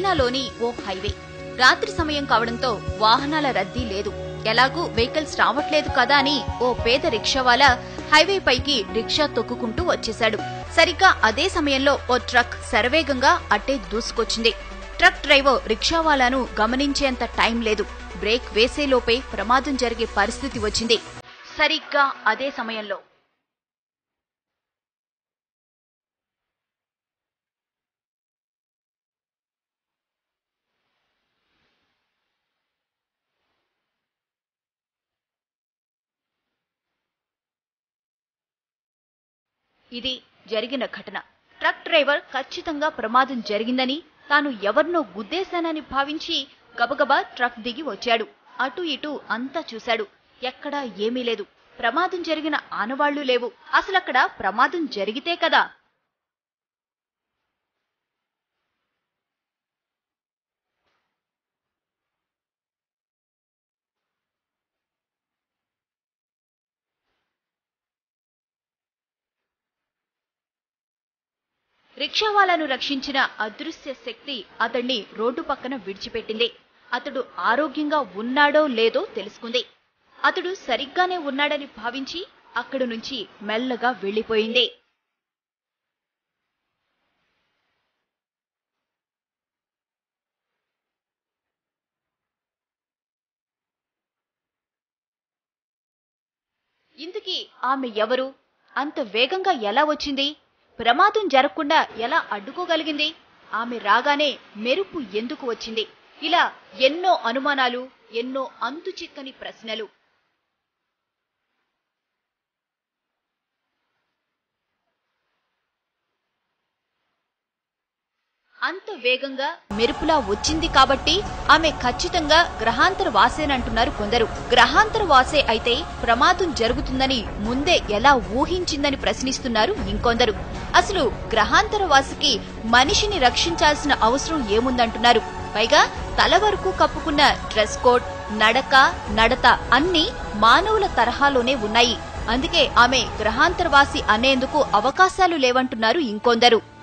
చైనాలోని ఓ హైవే రాత్రి సమయం కావడంతో వాహనాల రద్దీ లేదు ఎలాగూ వెహికల్స్ రావట్లేదు కదా అని ఓ పేద రిక్షావాలా హైవే పైకి రిక్షా తొక్కుకుంటూ వచ్చేశాడు సరిగ్గా అదే సమయంలో ఓ ట్రక్ శరవేగంగా అట్టే దూసుకొచ్చింది ట్రక్ డ్రైవర్ రిక్షావాలాను గమనించేంత టైం లేదు బ్రేక్ వేసేలోపే ప్రమాదం జరిగే పరిస్థితి వచ్చింది సరిగ్గా అదే సమయంలో ఇది జరిగిన ఘటన ట్రక్ డ్రైవర్ ఖచ్చితంగా ప్రమాదం జరిగిందని తాను ఎవరినో గుద్దేశానని భావించి గబగబా ట్రక్ దిగి వచ్చాడు అటు ఇటు అంతా చూశాడు ఎక్కడా ఏమీ లేదు ప్రమాదం జరిగిన ఆనవాళ్లు లేవు అసలక్కడ ప్రమాదం జరిగితే కదా రిక్షావాలాను రక్షించిన అదృశ్య శక్తి అతన్ని రోడ్డు పక్కన విడిచిపెట్టింది అతడు ఆరోగ్యంగా ఉన్నాడో లేదో తెలుసుకుంది అతడు సరిగ్గానే ఉన్నాడని భావించి అక్కడి నుంచి మెల్లగా వెళ్లిపోయింది ఇంతకీ ఆమె ఎవరు అంత వేగంగా ఎలా వచ్చింది ప్రమాదం జరగకుండా ఎలా అడ్డుకోగలిగింది ఆమె రాగానే మెరుపు ఎందుకు వచ్చింది ఇలా ఎన్నో అనుమానాలు ఎన్నో అంతు చిక్కని ప్రశ్నలు అంత వేగంగా మెరుపులా వచ్చింది కాబట్టి ఆమె ఖచ్చితంగా గ్రహాంతర వాసేనంటున్నారు కొందరు గ్రహాంతర వాసే అయితే ప్రమాదం జరుగుతుందని ముందే ఎలా ఊహించిందని ప్రశ్నిస్తున్నారు ఇంకొందరు అసలు గ్రహాంతర వాసికి మనిషిని రక్షించాల్సిన అవసరం ఏముందంటున్నారు పైగా తల వరకు కప్పుకున్న డ్రెస్ కోడ్ నడక నడత అన్ని మానవుల తరహాలోనే ఉన్నాయి అందుకే ఆమె గ్రహాంతరవాసి అనేందుకు అవకాశాలు లేవంటున్నారు ఇంకొందరు